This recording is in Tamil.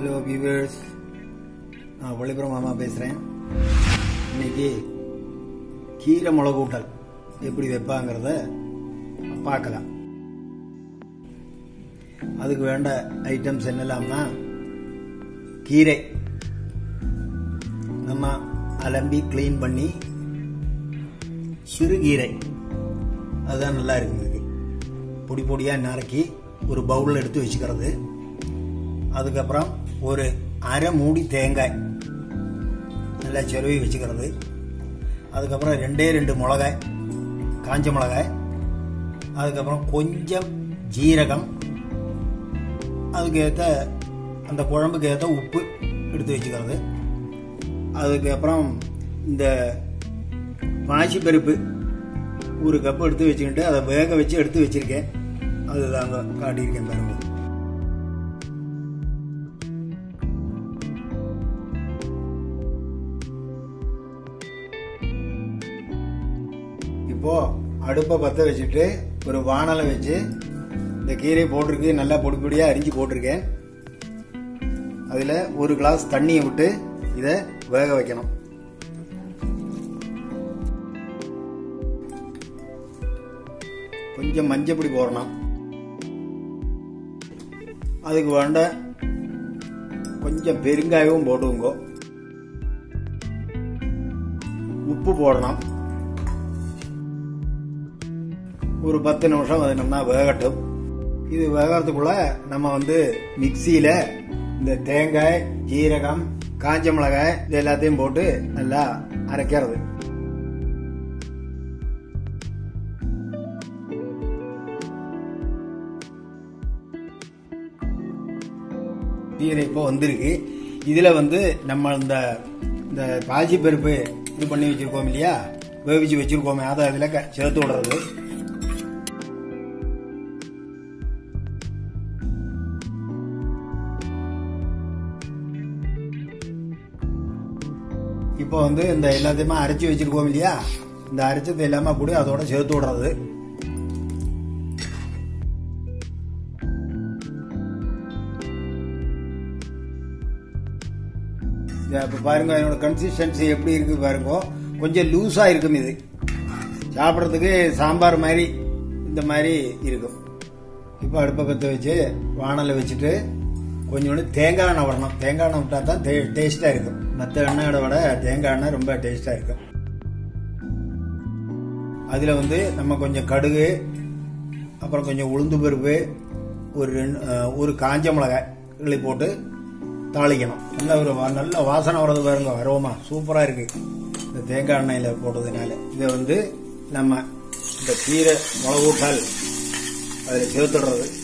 ஹலோ வியூவர்ஸ் நான் ஒளிபுரம் மாமா பேசுகிறேன் இன்னைக்கு கீரை மிளகூட்டல் எப்படி வைப்பாங்கிறத பார்க்கலாம் அதுக்கு வேண்ட ஐட்டம்ஸ் என்னெல்லாம்னா கீரை நம்ம அலம்பி க்ளீன் பண்ணி சிறுகீரை அதுதான் நல்லா இருக்கும் இதுக்கு பொடி பொடியாக நறுக்கி ஒரு பவுலில் எடுத்து வச்சுக்கிறது அதுக்கப்புறம் ஒரு அரை மூடி தேங்காய் நல்லா செருவி வச்சுக்கிறது அதுக்கப்புறம் ரெண்டே ரெண்டு மிளகாய் காஞ்ச மிளகாய் அதுக்கப்புறம் கொஞ்சம் ஜீரகம் அதுக்கு ஏற்ற அந்த குழம்புக்கு ஏற்ற உப்பு எடுத்து வச்சுக்கிறது அதுக்கப்புறம் இந்த பாசி பருப்பு ஒரு கப் எடுத்து வச்சுக்கிட்டு அதை வேக வச்சு எடுத்து வச்சிருக்கேன் அதுதாங்க காட்டியிருக்கேன் பாருங்க இப்போ அடுப்பை பற்ற வச்சுட்டு ஒரு வானலை வச்சு இந்த கீரை போட்டிருக்கு நல்லா பொடி பொடியாக அரிஞ்சு போட்டிருக்கேன் அதில் ஒரு கிளாஸ் தண்ணியை விட்டு இதை வேக வைக்கணும் கொஞ்சம் மஞ்சப்பொடி போடணும் அதுக்கு வேண்ட கொஞ்சம் பெருங்காயமும் போட்டுங்க உப்பு போடணும் ஒரு பத்து நிமிஷம் அது நம்ம வேகட்டும் இது வேகறதுக்குள்ள நம்ம வந்து மிக்சியில இந்த தேங்காய் ஜீரகம் காஞ்ச மிளகாய் இது எல்லாத்தையும் போட்டு நல்லா அரைக்கிறது கீரை இப்போ வந்திருக்கு இதுல வந்து நம்ம இந்த இந்த பாசி பருப்பு இது பண்ணி வச்சிருக்கோம் இல்லையா வேவிச்சு வச்சிருக்கோமே அதை அதுல க- சேர்த்து விடுறது இப்போ வந்து இந்த எல்லாத்தையுமே அரைச்சி வச்சிருக்கோம் இல்லையா இந்த அரைச்சது எல்லாமே கூட அதோட சேர்த்து விடுறது இத இப்ப பாருங்க இதோட கன்சிஸ்டன்சி எப்படி இருக்கு பாருங்க கொஞ்சம் லூஸா இருக்கும் இது சாப்பிட்றதுக்கு சாம்பார் மாதிரி இந்த மாதிரி இருக்கும் இப்போ அடுப்பை பற்ற வச்சு வானலை வச்சுட்டு கொஞ்சோண்டு தேங்காய் எண்ணெய் வரணும் தேங்காய் எண்ணெய் விட்டா தான் டேஸ்டா இருக்கும் மற்ற எண்ணெயோட விட தேங்காய் எண்ணெய் ரொம்ப டேஸ்டா இருக்கும் அதில் வந்து நம்ம கொஞ்சம் கடுகு அப்புறம் கொஞ்சம் உளுந்து பருப்பு ஒரு ரெண்டு அஹ், ஒரு காஞ்ச மிளகாய் இள்ளி போட்டு தாளிக்கணும் நல்ல ஒரு வா- நல்ல வாசனை வர்றது பாருங்க அரோமா சூப்பராக இருக்கு இந்த தேங்காய் எண்ணெயில் போட்டதுனால இதை வந்து நம்ம இந்த கீரை மிளகூட்டால் அதில் சேர்த்துடுறது